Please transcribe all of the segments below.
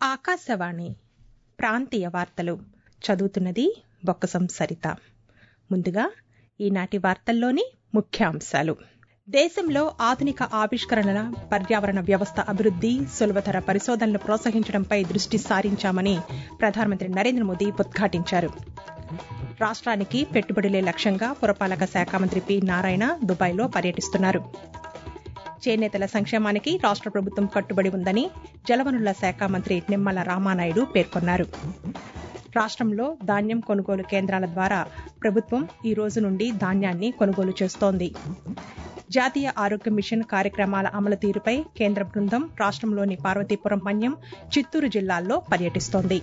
ఆకాశవాణి ప్రాంతీయ వార్తలు చదువుతున్నది బొక్కసం సరిత ముందుగా ఈనాటి వార్తల్లోని ముఖ్యాంశాలు దేశంలో ఆధునిక ఆవిష్కరణల పర్యావరణ వ్యవస్థ అభివృద్ది సులభతర పరిశోధనలు ప్రోత్సహించడంపై దృష్టి సారించామని ప్రధానమంత్రి నరేంద్ర మోదీ ఉద్ఘాటించారు రాష్ట్రానికి పెట్టుబడులే లక్ష్యంగా పురపాలక శాఖ మంత్రి పి నారాయణ దుబాయ్లో పర్యటిస్తున్నారు చేనేతల సంక్షేమానికి రాష్ట్ర ప్రభుత్వం కట్టుబడి ఉందని జలవనరుల శాఖ మంత్రి నిమ్మల రామానాయుడు పేర్కొన్నారు రాష్ట్రంలో ధాన్యం కొనుగోలు కేంద్రాల ద్వారా ప్రభుత్వం ఈ రోజు నుండి ధాన్యాన్ని కొనుగోలు చేస్తోంది జాతీయ ఆరోగ్య మిషన్ కార్యక్రమాల అమలు తీరుపై కేంద్ర బృందం రాష్ట్రంలోని పార్వతీపురం మన్యం చిత్తూరు జిల్లాల్లో పర్యటిస్తోంది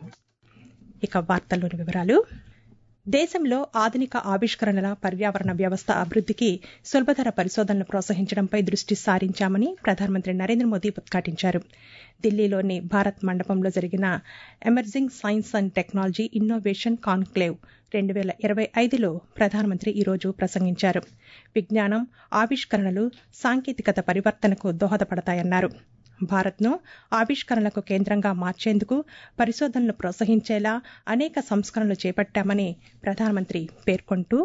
ఇక వార్తల్లోని వివరాలు దేశంలో ఆధునిక ఆవిష్కరణల పర్యావరణ వ్యవస్థ అభివృద్దికి సులభతర పరిశోధనలు ప్రోత్సహించడంపై దృష్టి సారించామని ప్రధానమంత్రి నరేంద్ర మోదీ ఉద్ఘాటించారు ఢిల్లీలోని భారత్ మండపంలో జరిగిన emerging science and technology innovation conclave రెండు వేల ఇరవై ఐదులో ప్రధానమంత్రి ఈరోజు ప్రసంగించారు విజ్ఞానం ఆవిష్కరణలు సాంకేతికత పరివర్తనకు దోహదపడతాయన్నారు భారత్ను ఆవిష్కరణలకు కేంద్రంగా మార్చేందుకు పరిశోధనలు ప్రోత్సహించేలా అనేక సంస్కరణలు చేపట్టామని ప్రధానమంత్రి పేర్కొంటూ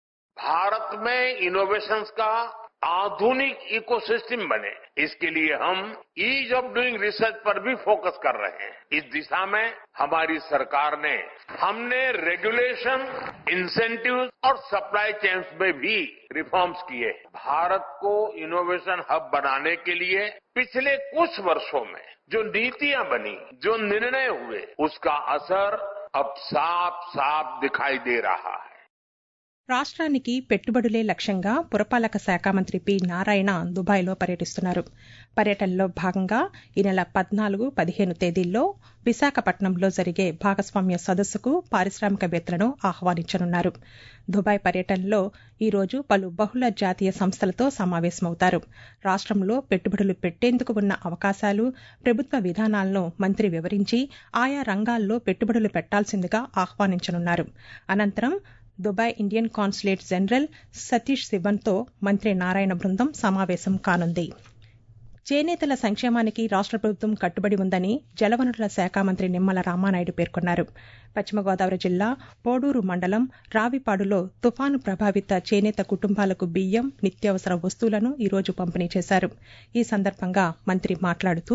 भारत में इनोवेशंस का आधुनिक इकोसिस्टम बने इसके लिए हम ईज ऑफ डूइंग रिसर्च पर भी फोकस कर रहे हैं इस दिशा में हमारी सरकार ने हमने रेगुलेशन इंसेंटिव और सप्लाई चेन्स में भी रिफॉर्म्स किए भारत को इनोवेशन हब बनाने के लिए पिछले कुछ वर्षों में जो नीतियां बनी जो निर्णय हुए उसका असर अब साफ साफ दिखाई दे रहा है రాష్ట్రానికి పెట్టుబడులే లక్ష్యంగా పురపాలక శాఖ మంత్రి పి నారాయణ దుబాయ్లో పర్యటిస్తున్నారు పర్యటనలో భాగంగా ఈ నెల పద్నాలుగు పదిహేను తేదీల్లో విశాఖపట్నంలో జరిగే భాగస్వామ్య సదస్సుకు పారిశ్రామికవేత్తలను ఆహ్వానించనున్నారు దుబాయ్ పర్యటనలో ఈరోజు పలు బహుళ జాతీయ సంస్థలతో సమావేశమవుతారు రాష్ట్రంలో పెట్టుబడులు పెట్టేందుకు ఉన్న అవకాశాలు ప్రభుత్వ విధానాలను మంత్రి వివరించి ఆయా రంగాల్లో పెట్టుబడులు పెట్టాల్సిందిగా ఆహ్వానించనున్నారు అనంతరం Dubai Indian consulate general Satish శివన్తో మంత్రి నారాయణ బృందం సమావేశం కానుంది చేనేతల సంక్షేమానికి రాష్ట్ర ప్రభుత్వం కట్టుబడి ఉందని జలవనరుల శాఖ మంత్రి నిమ్మల రామానాయుడు పేర్కొన్నారు పశ్చిమ గోదావరి జిల్లా పోడూరు మండలం రావిపాడులో తుఫాను ప్రభావిత చేనేత కుటుంబాలకు బియ్యం నిత్యావసర వస్తువులను ఈరోజు పంపిణీ చేశారు ఈ సందర్భంగా మంత్రి మాట్లాడుతూ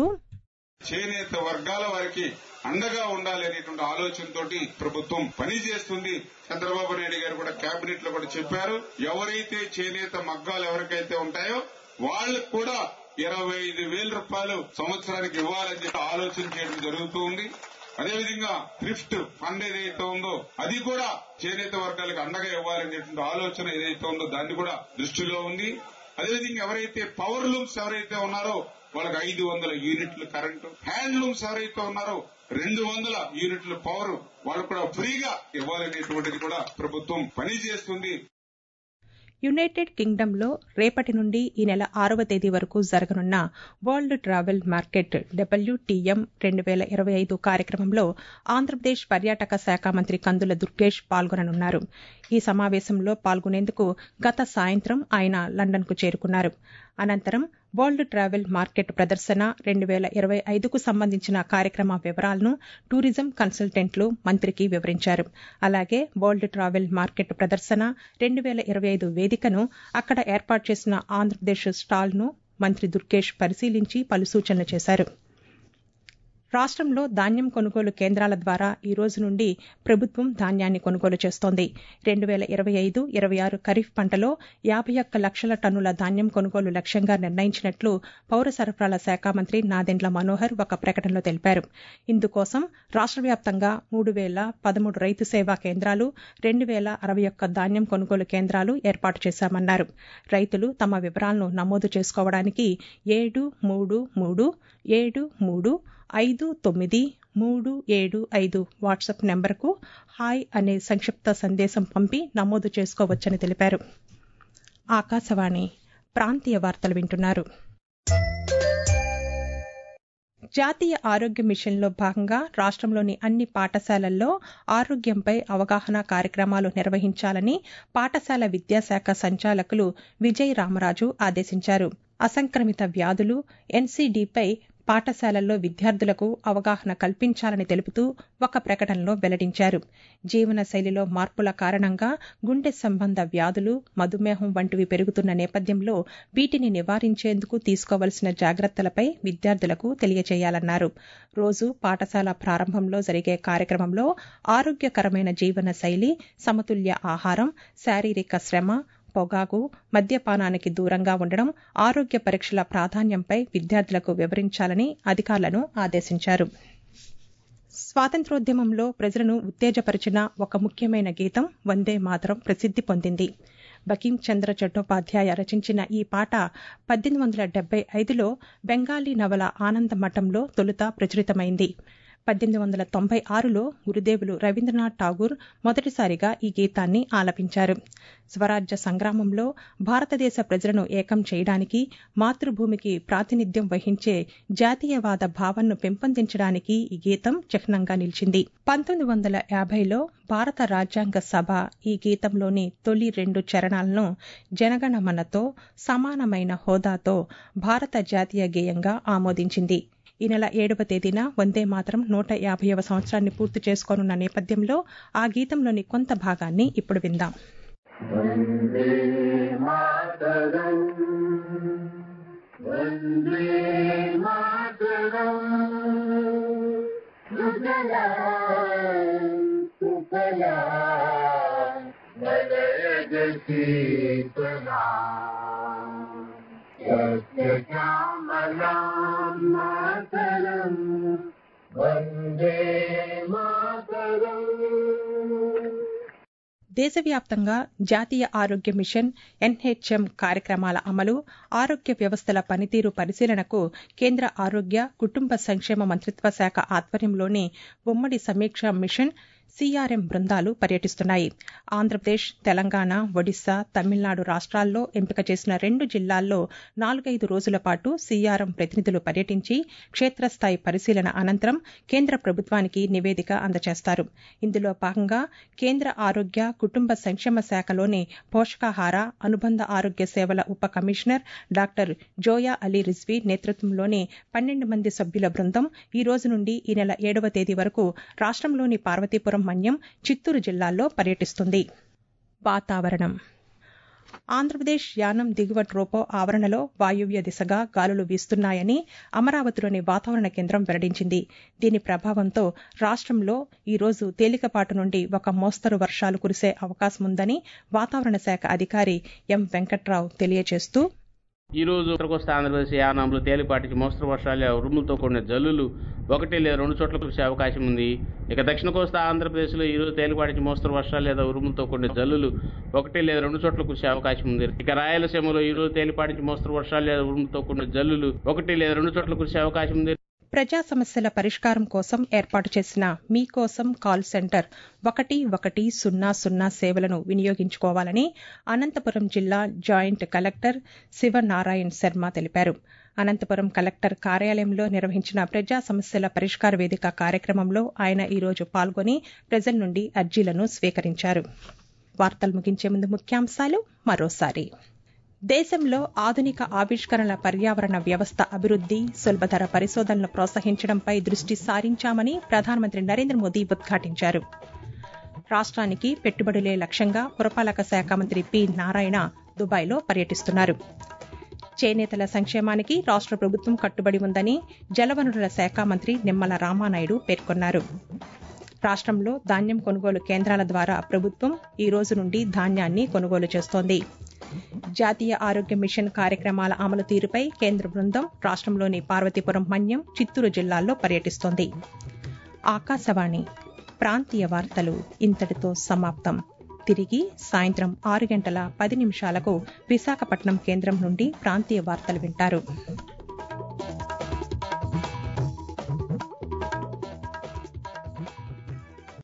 చేనేత వర్గాల వారికి అండగా ఉండాలి అనేటువంటి ఆలోచనతోటి ప్రభుత్వం పనిచేస్తుంది చంద్రబాబు నాయుడు గారు కూడా కేబినెట్ లో కూడా చెప్పారు ఎవరైతే చేనేత మగ్గాలు ఎవరికైతే ఉంటాయో వాళ్ళకు కూడా ఇరవై ఐదు వేల రూపాయలు సంవత్సరానికి ఇవ్వాలని చెప్పి ఆలోచన చేయడం జరుగుతూ ఉంది అదేవిధంగా థ్రిఫ్ట్ ఫండ్ ఏదైతే ఉందో అది కూడా చేనేత వర్గాలకు అండగా ఇవ్వాలనేటువంటి ఆలోచన ఏదైతే ఉందో దాన్ని కూడా దృష్టిలో ఉంది అదేవిధంగా ఎవరైతే పవర్ లూమ్స్ ఎవరైతే ఉన్నారో వాళ్ళకి ఐదు వందల యూనిట్లు కరెంటు హ్యాండ్లూమ్స్ ఎవరైతే ఉన్నారో రెండు వందల యూనిట్ల పవర్ వాళ్ళకు కూడా ఫ్రీగా ఇవ్వాలనేటువంటిది కూడా ప్రభుత్వం పనిచేస్తుంది యునైటెడ్ కింగ్డమ్లో రేపటి నుండి ఈ నెల ఆరవ తేదీ వరకు జరగనున్న వరల్డ్ ట్రావెల్ మార్కెట్ డబ్ల్యూటీఎం రెండు వేల ఇరవై ఐదు కార్యక్రమంలో ఆంధ్రప్రదేశ్ పర్యాటక శాఖ మంత్రి కందుల దుర్గేష్ పాల్గొననున్నారు ఈ సమావేశంలో పాల్గొనేందుకు గత సాయంత్రం ఆయన లండన్కు చేరుకున్నారు అనంతరం వరల్డ్ ట్రావెల్ మార్కెట్ ప్రదర్శన రెండు వేల ఇరవై ఐదుకు సంబంధించిన కార్యక్రమ వివరాలను టూరిజం కన్సల్టెంట్లు మంత్రికి వివరించారు అలాగే వరల్డ్ ట్రావెల్ మార్కెట్ ప్రదర్శన రెండు వేల ఇరవై ఐదు వేదికను అక్కడ ఏర్పాటు చేసిన ఆంధ్రప్రదేశ్ స్టాల్ను మంత్రి దుర్గేష్ పరిశీలించి పలు సూచనలు చేశారు రాష్ట్రంలో ధాన్యం కొనుగోలు కేంద్రాల ద్వారా ఈ రోజు నుండి ప్రభుత్వం ధాన్యాన్ని కొనుగోలు చేస్తోంది రెండు వేల ఇరవై ఐదు ఇరవై ఆరు ఖరీఫ్ పంటలో యాభై ఒక్క లక్షల టన్నుల ధాన్యం కొనుగోలు లక్ష్యంగా నిర్ణయించినట్లు పౌర సరఫరాల శాఖ మంత్రి నాదెండ్ల మనోహర్ ఒక ప్రకటనలో తెలిపారు ఇందుకోసం రాష్ట్ర వ్యాప్తంగా మూడు వేల పదమూడు రైతు సేవా కేంద్రాలు రెండు వేల అరవై ఒక్క ధాన్యం కొనుగోలు కేంద్రాలు ఏర్పాటు చేశామన్నారు రైతులు తమ వివరాలను నమోదు చేసుకోవడానికి ఏడు మూడు మూడు ఏడు మూడు ఐదు తొమ్మిది మూడు ఏడు ఐదు వాట్సాప్ నెంబర్కు హాయ్ అనే సంక్షిప్త సందేశం పంపి నమోదు చేసుకోవచ్చని తెలిపారు ఆకాశవాణి ప్రాంతీయ వార్తలు వింటున్నారు జాతీయ ఆరోగ్య మిషన్లో భాగంగా రాష్ట్రంలోని అన్ని పాఠశాలల్లో ఆరోగ్యంపై అవగాహన కార్యక్రమాలు నిర్వహించాలని పాఠశాల విద్యాశాఖ సంచాలకులు విజయ్ రామరాజు ఆదేశించారు అసంక్రమిత వ్యాధులు ఎన్సీడీపై పాఠశాలల్లో విద్యార్థులకు అవగాహన కల్పించాలని తెలుపుతూ ఒక ప్రకటనలో వెల్లడించారు జీవన శైలిలో మార్పుల కారణంగా గుండె సంబంధ వ్యాధులు మధుమేహం వంటివి పెరుగుతున్న నేపథ్యంలో వీటిని నివారించేందుకు తీసుకోవలసిన జాగ్రత్తలపై విద్యార్థులకు తెలియజేయాలన్నారు రోజు పాఠశాల ప్రారంభంలో జరిగే కార్యక్రమంలో ఆరోగ్యకరమైన జీవన శైలి సమతుల్య ఆహారం శారీరక శ్రమ పొగాకు మద్యపానానికి దూరంగా ఉండడం ఆరోగ్య పరీక్షల ప్రాధాన్యంపై విద్యార్థులకు వివరించాలని అధికారులను ఆదేశించారు స్వాతంత్రోద్యమంలో ప్రజలను ఉత్తేజపరిచిన ఒక ముఖ్యమైన గీతం వందే మాతరం ప్రసిద్ది పొందింది బకిం చంద్ర చట్టోపాధ్యాయ రచించిన ఈ పాట పద్దెనిమిది వందల డెబ్బై ఐదులో బెంగాలీ నవల ఆనంద మఠంలో తొలుత ప్రచురితమైంది పద్దెనిమిది వందల తొంభై ఆరులో గురుదేవులు రవీంద్రనాథ్ ఠాగూర్ మొదటిసారిగా ఈ గీతాన్ని ఆలపించారు స్వరాజ్య సంగ్రామంలో భారతదేశ ప్రజలను ఏకం చేయడానికి మాతృభూమికి ప్రాతినిధ్యం వహించే జాతీయవాద భావనను పెంపొందించడానికి ఈ గీతం చిహ్నంగా నిలిచింది పంతొమ్మిది వందల యాభైలో భారత రాజ్యాంగ సభ ఈ గీతంలోని తొలి రెండు చరణాలను జనగణమనతో సమానమైన హోదాతో భారత జాతీయ గేయంగా ఆమోదించింది ఈ నెల ఏడవ తేదీన వందే మాత్రం నూట యాభైవ సంవత్సరాన్ని పూర్తి చేసుకోనున్న నేపథ్యంలో ఆ గీతంలోని కొంత భాగాన్ని ఇప్పుడు విందాం వందే మాతరం వందే మాతరం సుజలా సుఫలా వలయ శీతలా సత్యశ్యామలాం మాతరం వందే మాతరం దేశవ్యాప్తంగా జాతీయ ఆరోగ్య మిషన్ ఎన్హెచ్ఎం కార్యక్రమాల అమలు ఆరోగ్య వ్యవస్థల పనితీరు పరిశీలనకు కేంద్ర ఆరోగ్య కుటుంబ సంక్షేమ మంత్రిత్వ శాఖ ఆధ్వర్యంలోని ఉమ్మడి సమీక్ష మిషన్ సీఆర్ఎం బృందాలు పర్యటిస్తున్నాయి ఆంధ్రప్రదేశ్ తెలంగాణ ఒడిశా తమిళనాడు రాష్ట్రాల్లో ఎంపిక చేసిన రెండు జిల్లాల్లో నాలుగైదు రోజుల పాటు సీఆర్ఎం ప్రతినిధులు పర్యటించి క్షేత్రస్థాయి పరిశీలన అనంతరం కేంద్ర ప్రభుత్వానికి నివేదిక అందజేస్తారు ఇందులో భాగంగా కేంద్ర ఆరోగ్య కుటుంబ సంక్షేమ శాఖలోని పోషకాహార అనుబంధ ఆరోగ్య సేవల ఉప కమిషనర్ డాక్టర్ జోయా అలీ రిజ్వీ నేతృత్వంలోని పన్నెండు మంది సభ్యుల బృందం ఈ రోజు నుండి ఈ నెల ఏడవ తేదీ వరకు రాష్ట్రంలోని పార్వతీపురం మన్యం చిత్తూరు జిల్లాల్లో పర్యటిస్తుంది వాతావరణం ఆంధ్రప్రదేశ్ యానం దిగువ ట్రోపో ఆవరణలో వాయువ్య దిశగా గాలులు వీస్తున్నాయని అమరావతిలోని వాతావరణ కేంద్రం వెల్లడించింది దీని ప్రభావంతో రాష్ట్రంలో ఈ రోజు తేలికపాటు నుండి ఒక మోస్తరు వర్షాలు కురిసే అవకాశం ఉందని వాతావరణ శాఖ అధికారి ఎం వెంకట్రావు తెలియజేస్తూ ఈ రోజు ఉత్తర కోస్తా ఆంధ్రప్రదేశ్ యానాంలో తేలిపాటికి మోస్తరు వర్షాలు ఉరుములతో కూడిన జల్లులు ఒకటి లేదా రెండు చోట్ల కురిసే అవకాశం ఉంది ఇక దక్షిణ కోస్తా ఆంధ్రప్రదేశ్లో ఈ రోజు తేలిపాటికి మోస్తరు వర్షాలు లేదా ఉరుములతో కూడిన జల్లులు ఒకటి లేదా రెండు చోట్ల కురిసే అవకాశం ఉంది ఇక రాయలసీమలో ఈ రోజు తేలిపాటికి మోస్తరు వర్షాలు లేదా ఉరుములతో కూడిన జల్లులు ఒకటి లేదా రెండు చోట్ల కురిసే అవకాశం ఉంది ప్రజా సమస్యల పరిష్కారం కోసం ఏర్పాటు చేసిన మీకోసం కాల్ సెంటర్ ఒకటి ఒకటి సున్నా సున్నా సేవలను వినియోగించుకోవాలని అనంతపురం జిల్లా జాయింట్ కలెక్టర్ శివనారాయణ్ శర్మ తెలిపారు అనంతపురం కలెక్టర్ కార్యాలయంలో నిర్వహించిన ప్రజా సమస్యల పరిష్కార వేదిక కార్యక్రమంలో ఆయన ఈరోజు పాల్గొని ప్రజల నుండి అర్జీలను స్వీకరించారు వార్తలు ముగించే ముందు ముఖ్యాంశాలు మరోసారి దేశంలో ఆధునిక ఆవిష్కరణల పర్యావరణ వ్యవస్థ అభివృద్ది సులభతర పరిశోధనలు ప్రోత్సహించడంపై దృష్టి సారించామని ప్రధానమంత్రి నరేంద్ర మోదీ ఉద్ఘాటించారు రాష్ట్రానికి పెట్టుబడులే లక్ష్యంగా పురపాలక శాఖ మంత్రి పి నారాయణ దుబాయ్లో పర్యటిస్తున్నారు చేనేతల సంక్షేమానికి రాష్ట్ర ప్రభుత్వం కట్టుబడి ఉందని జలవనరుల శాఖ మంత్రి నిమ్మల రామానాయుడు పేర్కొన్నారు రాష్ట్రంలో ధాన్యం కొనుగోలు కేంద్రాల ద్వారా ప్రభుత్వం ఈ రోజు నుండి ధాన్యాన్ని కొనుగోలు చేస్తోంది జాతీయ ఆరోగ్య మిషన్ కార్యక్రమాల అమలు తీరుపై కేంద్ర బృందం రాష్ట్రంలోని పార్వతీపురం మన్యం చిత్తూరు జిల్లాల్లో పర్యటిస్తోంది ఆకాశవాణి ప్రాంతీయ వార్తలు ఇంతటితో సమాప్తం తిరిగి సాయంత్రం ఆరు గంటల పది నిమిషాలకు విశాఖపట్నం కేంద్రం నుండి ప్రాంతీయ వార్తలు వింటారు